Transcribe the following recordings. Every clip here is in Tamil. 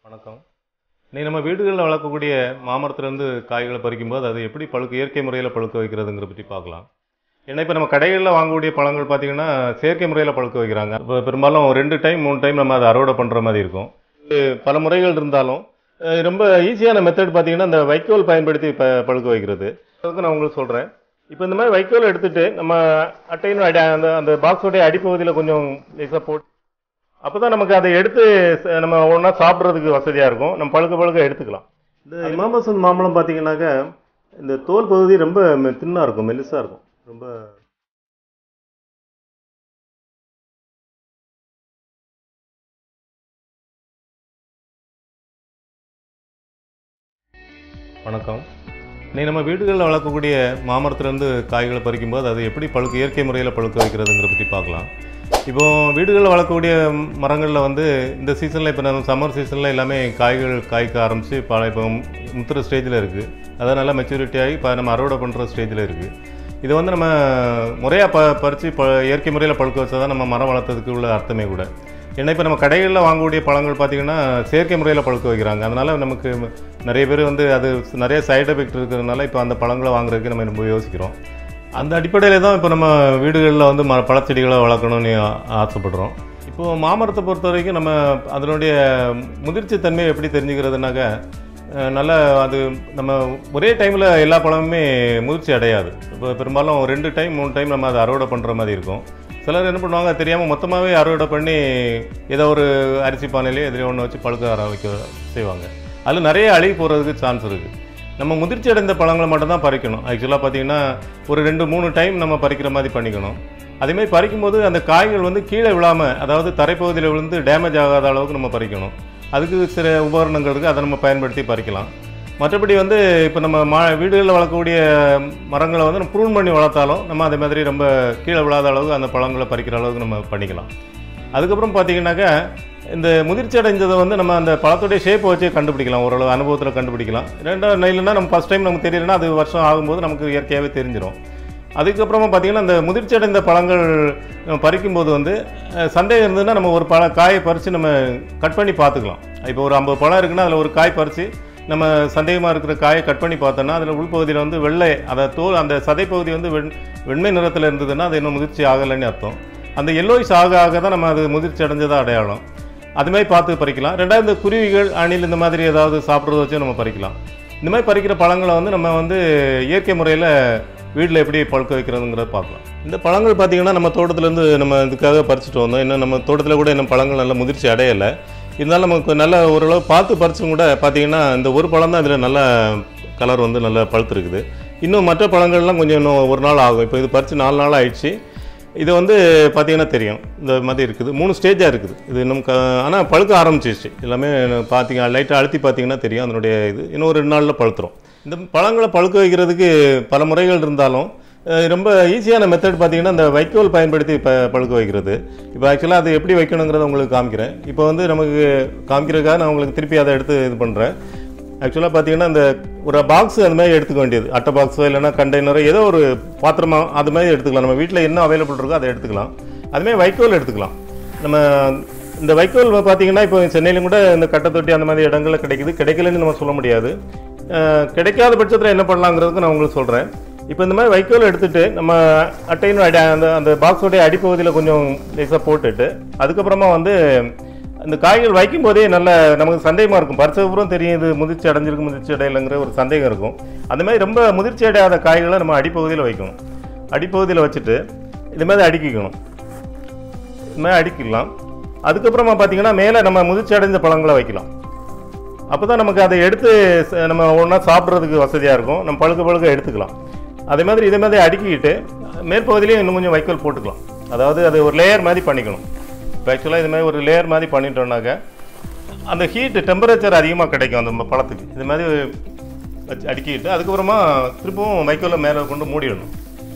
வணக்கம் இன்னைக்கு நம்ம வீடுகளில் வளர்க்கக்கூடிய மாமரத்துலேருந்து காய்களை பறிக்கும்போது அது எப்படி பழுக்க இயற்கை முறையில் பழுக்க வைக்கிறதுங்கிற பற்றி பார்க்கலாம் ஏன்னா இப்போ நம்ம கடைகளில் வாங்கக்கூடிய பழங்கள் பார்த்தீங்கன்னா செயற்கை முறையில் பழுக்க வைக்கிறாங்க இப்போ பெரும்பாலும் ரெண்டு டைம் மூணு டைம் நம்ம அதை அறுவடை பண்ணுற மாதிரி இருக்கும் இது பல முறைகள் இருந்தாலும் அஹ் ரொம்ப ஈஸியான மெத்தட் பார்த்தீங்கன்னா இந்த வைக்கோல் பயன்படுத்தி ப பழுக்க வைக்கிறது அதுக்கு நான் உங்களுக்கு சொல்கிறேன் இப்போ இந்த மாதிரி வைக்கோல் எடுத்துட்டு நம்ம அட்டையின் அடி அந்த அந்த பாக்ஸோடைய அடிப்பகுதியில் கொஞ்சம் லேசாக போட்டு அப்போ தான் நமக்கு அதை எடுத்து ச- நம்ம ஒன்றா சாப்பிட்றதுக்கு வசதியாக இருக்கும் நம்ம பழுக்க பழுக்க எடுத்துக்கலாம் இந்த இமாமசன் மாம்பழம் பார்த்தீங்கன்னாக்கா இந்த தோல் பகுதி ரொம்ப தின்னாக இருக்கும் மெலிசாக இருக்கும் ரொம்ப வணக்கம் இன்னைக்கு நம்ம வீடுகளில் வளர்க்கக்கூடிய மாமரத்துலேருந்து காய்களை பறிக்கும்போது அது எப்படி பழுக்க இயற்கை முறையில் பழுக்க வைக்கிறதுங்கிற பற்றி பார்க்கலாம் இப்போ வீடுகளில் வளர்க்கக்கூடிய மரங்களில் வந்து இந்த சீசனில் இப்போ நம்ம சம்மர் சீசனில் எல்லாமே காய்கள் காய்க்க ஆரம்பித்து பல இப்போ முத்துற ஸ்டேஜில் இருக்குது அதான் நல்லா மெச்சூரிட்டி ஆகி இப்போ நம்ம அறுவடை பண்ணுற ஸ்டேஜில் இருக்குது இது வந்து நம்ம முறையாக ப பறித்து ப இயற்கை முறையில் பழுக்க வச்சா தான் நம்ம மரம் வளர்த்ததுக்கு உள்ள அர்த்தமே கூட ஏன்னா இப்போ நம்ம கடைகளில் வாங்கக்கூடிய பழங்கள் பார்த்திங்கன்னா செயற்கை முறையில் பழுக்க வைக்கிறாங்க அதனால் நமக்கு நிறைய பேர் வந்து அது நிறைய சைடு எஃபெக்ட் இருக்கிறதுனால இப்போ அந்த பழங்களை வாங்குறதுக்கு நம்ம ரொம்ப யோசிக்கிறோம் அந்த அடிப்படையில் தான் இப்போ நம்ம வீடுகளில் வந்து ம பழச்செடிகளை வளர்க்கணும்னு ஆ- ஆசைப்படுறோம் இப்போது மாமரத்தை பொறுத்த வரைக்கும் நம்ம அதனுடைய முதிர்ச்சி தன்மையை எப்படி தெரிஞ்சுக்கிறதுனாக்கா அஹ், நல்ல அது நம்ம ஒரே டைமில் எல்லா பழமுமே முதிர்ச்சி அடையாது இப்போ பெரும்பாலும் ரெண்டு டைம் மூணு டைம் நம்ம அதை அறுவடை பண்ணுற மாதிரி இருக்கும் சிலர் என்ன பண்ணுவாங்க தெரியாமல் மொத்தமாகவே அறுவடை பண்ணி ஏதோ ஒரு அரிசி பானையிலே எதிலே ஒன்று வச்சு பழுக்க ஆர வைக்க செய்வாங்க அதில் நிறைய அழுகி போகிறதுக்கு சான்ஸ் இருக்குது நம்ம முதிர்ச்சி அடைந்த பழங்களை மட்டும் தான் பறிக்கணும் ஆக்சுவலாக பார்த்தீங்கன்னா ஒரு ரெண்டு மூணு டைம் நம்ம பறிக்கிற மாதிரி பண்ணிக்கணும் அதேமாதிரி பறிக்கும்போது அந்த காய்கள் வந்து கீழே விழாமல் அதாவது தரைப்பகுதியில் விழுந்து டேமேஜ் ஆகாத அளவுக்கு நம்ம பறிக்கணும் அதுக்கு சில உபகரணங்கள் இருக்குது அதை நம்ம பயன்படுத்தி பறிக்கலாம் மற்றபடி வந்து இப்போ நம்ம மா வீடுகளில் வளர்க்கக்கூடிய மரங்களை வந்து நம்ம ப்ரூன் பண்ணி வளர்த்தாலும் நம்ம அதே மாதிரி ரொம்ப கீழே விழாத அளவுக்கு அந்த பழங்களை பறிக்கிற அளவுக்கு நம்ம பண்ணிக்கலாம் அதுக்கப்புறம் பார்த்தீங்கன்னாக்கா இந்த முதிர்ச்சி அடைஞ்சதை வந்து நம்ம அந்த பழத்துடைய ஷேப்பை வச்சே கண்டுபிடிக்கலாம் ஓரளவு அனுபவத்தில் கண்டுபிடிக்கலாம் ரெண்டாவது இல்லைன்னா நம்ம ஃபஸ்ட் டைம் நமக்கு தெரியலன்னா அது வருஷம் ஆகும்போது நமக்கு இயற்கையாகவே தெரிஞ்சிடும் அதுக்கப்புறமா பார்த்தீங்கன்னா அந்த முதிர்ச்சி அடைந்த பழங்கள் நம்ம பறிக்கும்போது வந்து அஹ், சந்தேகம் இருந்ததுன்னா நம்ம ஒரு பழ காயை பறித்து நம்ம கட் பண்ணி பார்த்துக்கலாம் இப்போ ஒரு ஐம்பது பழம் இருக்குன்னா அதில் ஒரு காய் பறித்து நம்ம சந்தேகமாக இருக்கிற காயை கட் பண்ணி பார்த்தோன்னா அதில் உள்பகுதியில் வந்து வெள்ளை அதை தோல் அந்த சதைப்பகுதி வந்து வெண் வெண்மை நிறத்தில் இருந்ததுன்னா அது இன்னும் முதிர்ச்சி ஆகலைன்னு அர்த்தம் அந்த எல்லோயிஸ் ஆக ஆக தான் நம்ம அது முதிர்ச்சி அடைஞ்சதா அடையாளம் அது மாதிரி பார்த்து பறிக்கலாம் ரெண்டாவது இந்த குருவிகள் அணில் இந்த மாதிரி ஏதாவது சாப்பிட்றத வச்சு நம்ம பறிக்கலாம் இந்த மாதிரி பறிக்கிற பழங்களை வந்து நம்ம வந்து இயற்கை முறையில் வீட்டில் எப்படி பழுக்க வைக்கிறதுங்கிறத பார்க்கலாம் இந்த பழங்கள் பார்த்திங்கன்னா நம்ம தோட்டத்துலேருந்து நம்ம இதுக்காக பறிச்சுட்டு வந்தோம் இன்னும் நம்ம தோட்டத்தில் கூட இன்னும் பழங்கள் நல்ல முதிர்ச்சி அடையலை இருந்தாலும் நமக்கு நல்ல ஓரளவு பார்த்து பறிச்சும் கூட பார்த்தீங்கன்னா இந்த ஒரு பழம் தான் இதில் நல்ல கலர் வந்து நல்லா பழுத்துருக்குது இன்னும் மற்ற பழங்கள்லாம் கொஞ்சம் இன்னும் ஒரு நாள் ஆகும் இப்போ இது பறித்து நாலு நாள் ஆயிடுச்சு இது வந்து பார்த்தீங்கன்னா தெரியும் இந்த மாதிரி இருக்குது மூணு ஸ்டேஜாக இருக்குது இது இன்னும் க ஆனால் பழுக்க ஆரம்பிச்சிருச்சு எல்லாமே பார்த்தீங்க லைட்டாக அழுத்தி பார்த்தீங்கன்னா தெரியும் அதனுடைய இது இன்னும் ஒரு ரெண்டு நாளில் பழுத்துரும் இந்த பழங்களை பழுக்க வைக்கிறதுக்கு பல முறைகள் இருந்தாலும் அஹ், ரொம்ப ஈஸியான மெத்தட் பார்த்தீங்கன்னா இந்த வைக்கோல் பயன்படுத்தி ப பழுக்க வைக்கிறது இப்போ ஆக்சுவலாக அது எப்படி வைக்கணுங்கிறத உங்களுக்கு காமிக்கிறேன் இப்போ வந்து நமக்கு காமிக்கிறதுக்காக நான் உங்களுக்கு திருப்பி அதை எடுத்து இது பண்ணுறேன் ஆக்சுவலாக பார்த்தீங்கன்னா இந்த ஒரு பாக்ஸ் அந்த மாதிரி எடுத்துக்க வேண்டியது அட்டை பாக்ஸோ இல்லைன்னா கண்டெய்னரோ ஏதோ ஒரு பாத்திரமா அது மாதிரி எடுத்துக்கலாம் நம்ம வீட்டில் என்ன அவைலபிள் இருக்கோ அதை எடுத்துக்கலாம் அதுமாதிரி வைக்கோல் எடுத்துக்கலாம் நம்ம இந்த வைக்கோல் பார்த்தீங்கன்னா இப்போ சென்னையிலும் கூட இந்த கட்டை தொட்டி அந்த மாதிரி இடங்கள்ல கிடைக்குது கிடைக்கலன்னு நம்ம சொல்ல முடியாது அஹ், கிடைக்காத பட்சத்தில் என்ன பண்ணலாங்கிறதுக்கு நான் உங்களுக்கு சொல்கிறேன் இப்போ இந்த மாதிரி வைக்கோல் எடுத்துட்டு நம்ம அட்டையின் அடி அந்த அந்த பாக்ஸோடைய அடிப்பகுதியில் கொஞ்சம் லேசாக போட்டுட்டு அதுக்கப்புறமா வந்து இந்த காய்கள் வைக்கும் போதே நல்ல நமக்கு சந்தேகமாக இருக்கும் பறிச்சதுக்கப்புறம் தெரியும் இது முதிர்ச்சி அடைஞ்சிருக்கு முதிர்ச்சி அடையலைங்கிற ஒரு சந்தேகம் இருக்கும் அந்த மாதிரி ரொம்ப முதிர்ச்சி அடையாத காய்களை நம்ம அடிப்பகுதியில் வைக்கணும் அடிப்பகுதியில் வச்சுட்டு இது மாதிரி அடுக்கிக்கணும் இது மாதிரி அடுக்கிக்கலாம் அதுக்கப்புறமா பார்த்தீங்கன்னா மேலே நம்ம முதிர்ச்சி அடைந்த பழங்களை வைக்கலாம் அப்போ தான் நமக்கு அதை எடுத்து ச- நம்ம ஒன்றா சாப்பிட்றதுக்கு வசதியாக இருக்கும் நம்ம பழுக்க பழுக்க எடுத்துக்கலாம் அதே மாதிரி இதே மாதிரி அடுக்கிக்கிட்டு மேற்பகுதியிலையும் இன்னும் கொஞ்சம் வைக்கோல் போட்டுக்கலாம் அதாவது அது ஒரு லேயர் மாதிரி பண்ணிக்கணும் இப்போ ஆக்சுவலாக இது மாதிரி ஒரு லேயர் மாதிரி பண்ணிட்டோம்னாக்க அந்த ஹீட்டு டெம்பரேச்சர் அதிகமாக கிடைக்கும் அந்த ம- பழத்துக்கு இது மாதிரி வச்சு அடுக்கிட்டு அதுக்கப்புறமா திரும்பவும் வைக்கோலை மேலே கொண்டு மூடிடணும்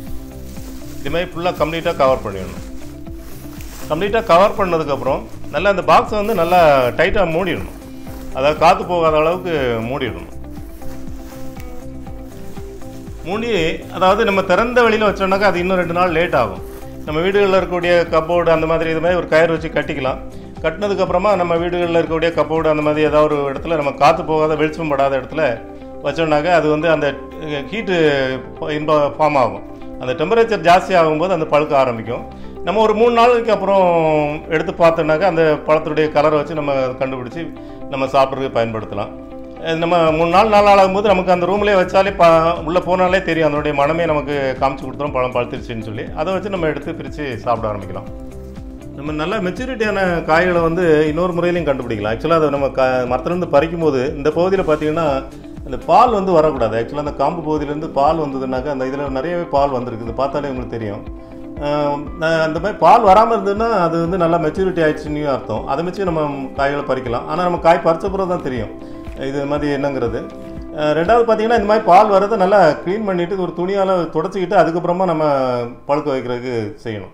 இது மாதிரி ஃபுல்லாக கம்ப்ளீட்டாக கவர் பண்ணிடணும் கம்ப்ளீட்டாக கவர் பண்ணதுக்கப்புறம் நல்லா அந்த பாக்ஸை வந்து நல்லா டைட்டாக மூடிடணும் அதாவது காற்று போகாத அளவுக்கு மூடிடணும் மூடி அதாவது நம்ம திறந்த வெளியில் வச்சோம்னாக்கா அது இன்னும் ரெண்டு நாள் லேட் ஆகும் நம்ம வீடுகளில் இருக்கக்கூடிய கப்போர்டு அந்த மாதிரி இது மாதிரி ஒரு கயிறு வச்சு கட்டிக்கலாம் கட்டினதுக்கப்புறமா நம்ம வீடுகளில் இருக்கக்கூடிய கப்போர்டு அந்த மாதிரி ஏதாவது ஒரு இடத்துல நம்ம காற்று போகாத வெளிச்சம் படாத இடத்துல வச்சோம்னாக்க அது வந்து அந்த ஹீட்டு இன்ப ஃபார்ம் ஆகும் அந்த டெம்பரேச்சர் ஜாஸ்தி ஆகும்போது அந்த பழுக்க ஆரம்பிக்கும் நம்ம ஒரு மூணு நாளைக்கு அப்புறம் எடுத்து பார்த்தோம்னாக்கா அந்த பழத்துடைய கலரை வச்சு நம்ம கண்டுபிடிச்சி நம்ம சாப்பிட்றதுக்கு பயன்படுத்தலாம் அது நம்ம மூணு நாள் நாலு நாள் ஆகும்போது நமக்கு அந்த ரூம்லேயே வச்சாலே ப உள்ளே போனாலே தெரியும் அதனுடைய மனமே நமக்கு காமிச்சு கொடுத்துரும் பழம் பழுத்துருச்சுன்னு சொல்லி அதை வச்சு நம்ம எடுத்து பிரித்து சாப்பிட ஆரம்பிக்கலாம் நம்ம நல்ல மெச்சூரிட்டியான காய்களை வந்து இன்னொரு முறையிலையும் கண்டுபிடிக்கலாம் ஆக்சுவலாக அதை நம்ம க மரத்துலேருந்து பறிக்கும் போது இந்த பகுதியில் பார்த்தீங்கன்னா இந்த பால் வந்து வரக்கூடாது ஆக்சுவலாக அந்த காம்பு பகுதியிலேருந்து பால் வந்ததுனாக்கா அந்த இதில் நிறையவே பால் வந்திருக்கு இது பார்த்தாலே உங்களுக்கு தெரியும் ஆஹ் நான் அந்த மாதிரி பால் வராமல் இருந்ததுன்னா அது வந்து நல்லா மெச்சூரிட்டி ஆயிடுச்சுன்னு அர்த்தம் அதை வச்சு நம்ம காய்களை பறிக்கலாம் ஆனால் நம்ம காய் பறிச்ச பிறகு தான் தெரியும் இது மாதிரி என்னங்கிறது ஆஹ் ரெண்டாவது பார்த்தீங்கன்னா இந்த மாதிரி பால் வரதை நல்லா க்ளீன் பண்ணிவிட்டு ஒரு துணியால் தொடச்சிக்கிட்டு அதுக்கப்புறமா நம்ம பழுக்க வைக்கிறதுக்கு செய்யணும்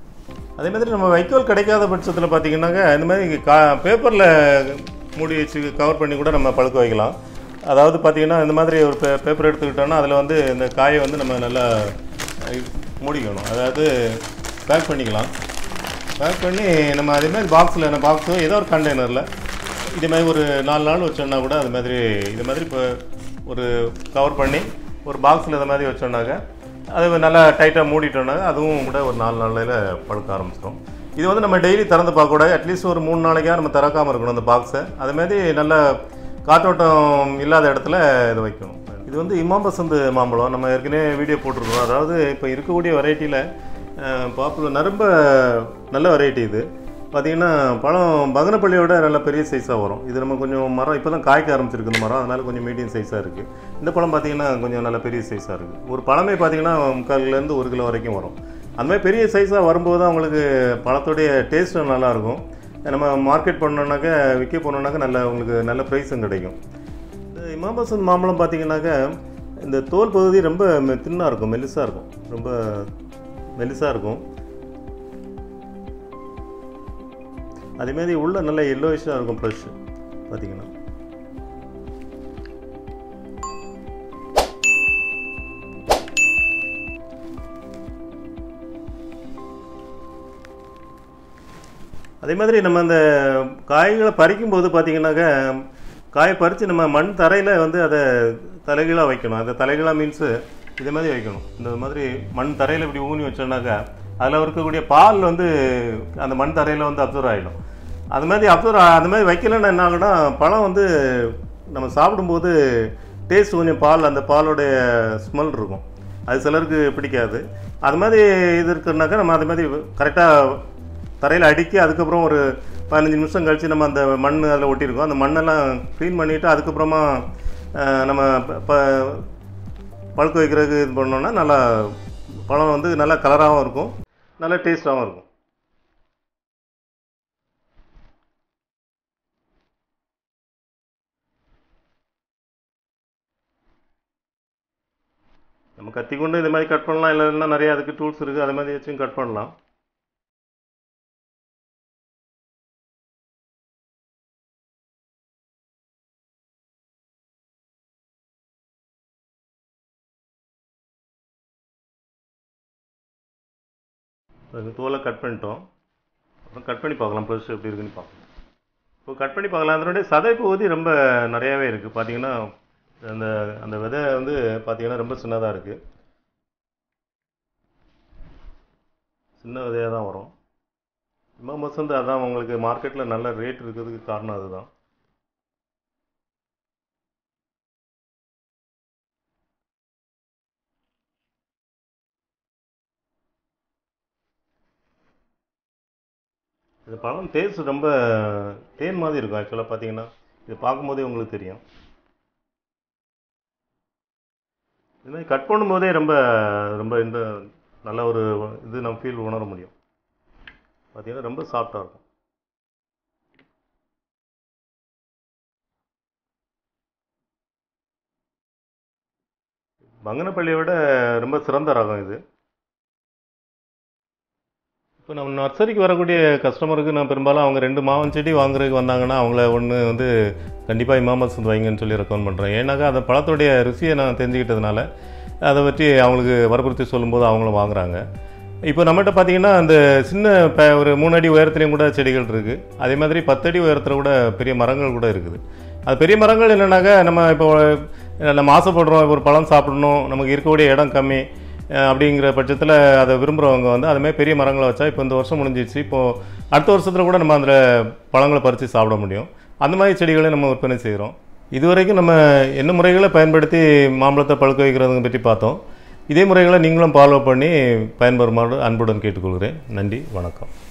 அதே மாதிரி நம்ம வைக்கோல் கிடைக்காத பட்சத்தில் பார்த்தீங்கன்னாக்க இந்த மாதிரி கா பேப்பரில் மூடி வச்சு கவர் பண்ணி கூட நம்ம பழுக்க வைக்கலாம் அதாவது பார்த்தீங்கன்னா இந்த மாதிரி ஒரு பே பேப்பர் எடுத்துக்கிட்டோம்னா அதில் வந்து இந்த காயை வந்து நம்ம நல்லா அஹ், மூடிக்கணும் அதாவது பேக் பண்ணிக்கலாம் பேக் பண்ணி நம்ம அதே மாதிரி பாக்ஸில் என்ன பாக்ஸோ ஏதோ ஒரு கண்டெய்னரில் இதே மாதிரி ஒரு நாலு நாள் வச்சோம்னா கூட அது மாதிரி இது மாதிரி இப்போ ஒரு கவர் பண்ணி ஒரு பாக்ஸில் இது மாதிரி வச்சோம்னாக்க அது நல்லா டைட்டாக மூடிட்டோம்னாக்க அதுவும் கூட ஒரு நாலு நாளையில் பழுக்க ஆரம்பிச்சிடும் இது வந்து நம்ம டெய்லி திறந்து பார்க்கக்கூடாது அட்லீஸ்ட் ஒரு மூணு நாளைக்காக நம்ம திறக்காமல் இருக்கணும் அந்த பாக்ஸை அது மாதிரி நல்ல காற்றோட்டம் இல்லாத இடத்துல இது வைக்கணும் இது வந்து இமாம் பசந்த் மாம்பழம் நம்ம ஏற்கனவே வீடியோ போட்டிருக்கோம் அதாவது இப்போ இருக்கக்கூடிய வெரைட்டியில் பாப்புலர் ரொம்ப நல்ல வெரைட்டி இது பார்த்தீங்கன்னா பழம் பங்கனப்பள்ளியோட நல்ல பெரிய சைஸாக வரும் இது நம்ம கொஞ்சம் மரம் இப்போ தான் காய்க்க ஆரம்பிச்சிருக்கு இந்த மரம் அதனால கொஞ்சம் மீடியம் சைஸாக இருக்குது இந்த பழம் பார்த்தீங்கன்னா கொஞ்சம் நல்ல பெரிய சைஸாக இருக்குது ஒரு பழமே பார்த்தீங்கன்னா முக்கால்லேருந்து ஒரு கிலோ வரைக்கும் வரும் அந்த மாதிரி பெரிய சைஸாக வரும்போது தான் அவங்களுக்கு பழத்துடைய டேஸ்ட்டும் நல்லாயிருக்கும் நம்ம மார்க்கெட் பண்ணோன்னாக்க விற்க போனோம்னாக்க நல்ல உங்களுக்கு நல்ல ப்ரைஸும் கிடைக்கும் இந்த இமாம்பசந்த் மாம்பழம் பார்த்தீங்கன்னாக்க இந்த தோல் பகுதி ரொம்ப தின்னாக இருக்கும் மெலிசாக இருக்கும் ரொம்ப மெலிசாக இருக்கும் அதேமாதிரி உள்ள நல்ல எல்லோயிஷாக இருக்கும் ப்ரெஷ் பார்த்தீங்கன்னா அதே மாதிரி நம்ம அந்த காய்களை பறிக்கும்போது பார்த்தீங்கன்னாக்க காயை பறித்து நம்ம மண் தரையில் வந்து அதை தலைகீழாக வைக்கணும் அந்த தலைகீழாக மீன்ஸு இதே மாதிரி வைக்கணும் இந்த மாதிரி மண் தரையில் இப்படி ஊனி வச்சோம்னாக்கா அதில் இருக்கக்கூடிய பால் வந்து அந்த மண் தரையில் வந்து அப்சர்வ் ஆகிடும் அது மாதிரி அப்சர்வ் அந்த மாதிரி வைக்கலன்னா என்ன ஆகும்னா பழம் வந்து நம்ம சாப்பிடும்போது டேஸ்ட் கொஞ்சம் பால் அந்த பாலோடைய ஸ்மெல் இருக்கும் அது சிலருக்கு பிடிக்காது அது மாதிரி இது இருக்குனாக்கா நம்ம அது மாதிரி கரெக்டாக தரையில் அடுக்கி அதுக்கப்புறம் ஒரு பதினஞ்சு நிமிஷம் கழித்து நம்ம அந்த மண் அதில் ஒட்டியிருக்கோம் அந்த மண்ணெல்லாம் க்ளீன் பண்ணிவிட்டு அதுக்கப்புறமா அஹ், நம்ம ப- ப- பழுக்க வைக்கிறதுக்கு இது பண்ணோன்னா நல்லா பழம் வந்து நல்லா கலராகவும் இருக்கும் நல்ல டேஸ்ட்டாகவும் இருக்கும் நம்ம கத்தி கொண்டு இது மாதிரி கட் பண்ணலாம் இல்லைன்னா நிறைய அதுக்கு டூல்ஸ் இருக்குது அது மாதிரி வச்சும் கட் பண்ணலாம் அது தோலை கட் பண்ணிட்டோம் அப்புறம் கட் பண்ணி பார்க்கலாம் ப்ளஸ் எப்படி இருக்குன்னு பார்க்கலாம் இப்போ கட் பண்ணி பார்க்கலாம் அதனுடைய சதை பகுதி ரொம்ப நிறையாவே இருக்குது பார்த்தீங்கன்னா அந்த அந்த விதை வந்து பார்த்தீங்கன்னா ரொம்ப சின்னதாக இருக்குது சின்ன விதையாக தான் வரும் இமாம் பசந்த் அதான் உங்களுக்கு மார்க்கெட்டில் நல்ல ரேட் இருக்கிறதுக்கு காரணம் அதுதான் இது பழம் டேஸ்ட் ரொம்ப தேன் மாதிரி இருக்கும் ஆக்சுவலாக பார்த்தீங்கன்னா இது பார்க்கும்போதே உங்களுக்கு தெரியும் இது மாதிரி கட் பண்ணும்போதே ரொம்ப ரொம்ப இந்த நல்ல ஒரு இது நம்ம ஃபீல் உணர முடியும் பார்த்தீங்கன்னா ரொம்ப சாஃப்டாக இருக்கும் பங்கனப்பள்ளியை விட ரொம்ப சிறந்த ரகம் இது இப்போ நம்ம நர்சரிக்கு வரக்கூடிய கஸ்டமருக்கு நான் பெரும்பாலும் அவங்க ரெண்டு மாவன் செடி வாங்குறதுக்கு வந்தாங்கன்னா அவங்கள ஒன்று வந்து கண்டிப்பாக இமாமஸ் வந்து வைங்கன்னு சொல்லி ரெக்கமெண்ட் பண்ணுறேன் ஏன்னாக்கா அந்த பழத்துடைய ருசியை நான் தெரிஞ்சுக்கிட்டதுனால அதை பற்றி அவங்களுக்கு வற்புறுத்தி சொல்லும்போது அவங்களும் வாங்குறாங்க இப்போ நம்மகிட்ட பார்த்தீங்கன்னா அந்த சின்ன ப ஒரு மூணு அடி உயரத்துலேயும் கூட செடிகள் இருக்குது அதே மாதிரி பத்தடி உயரத்தில் கூட பெரிய மரங்கள் கூட இருக்குது அது பெரிய மரங்கள் என்னென்னாக்கா நம்ம இப்போ நம்ம ஆசைப்படுறோம் ஒரு பழம் சாப்பிடணும் நமக்கு இருக்கக்கூடிய இடம் கம்மி அஹ் அப்படிங்கிற பட்சத்தில் அதை விரும்புகிறவங்க வந்து அதுமாதிரி பெரிய மரங்களை வச்சா இப்போ இந்த வருஷம் முடிஞ்சிச்சு இப்போது அடுத்த வருஷத்தில் கூட நம்ம அந்த பழங்களை பறித்து சாப்பிட முடியும் அந்த மாதிரி செடிகளை நம்ம விற்பனை செய்கிறோம் இதுவரைக்கும் நம்ம என்ன முறைகளை பயன்படுத்தி மாம்பழத்தை பழுக்க வைக்கிறதுங்க பற்றி பார்த்தோம் இதே முறைகளை நீங்களும் ஃபாலோ பண்ணி பயன்பெறுமாறு அன்புடன் கேட்டுக்கொள்கிறேன் நன்றி வணக்கம்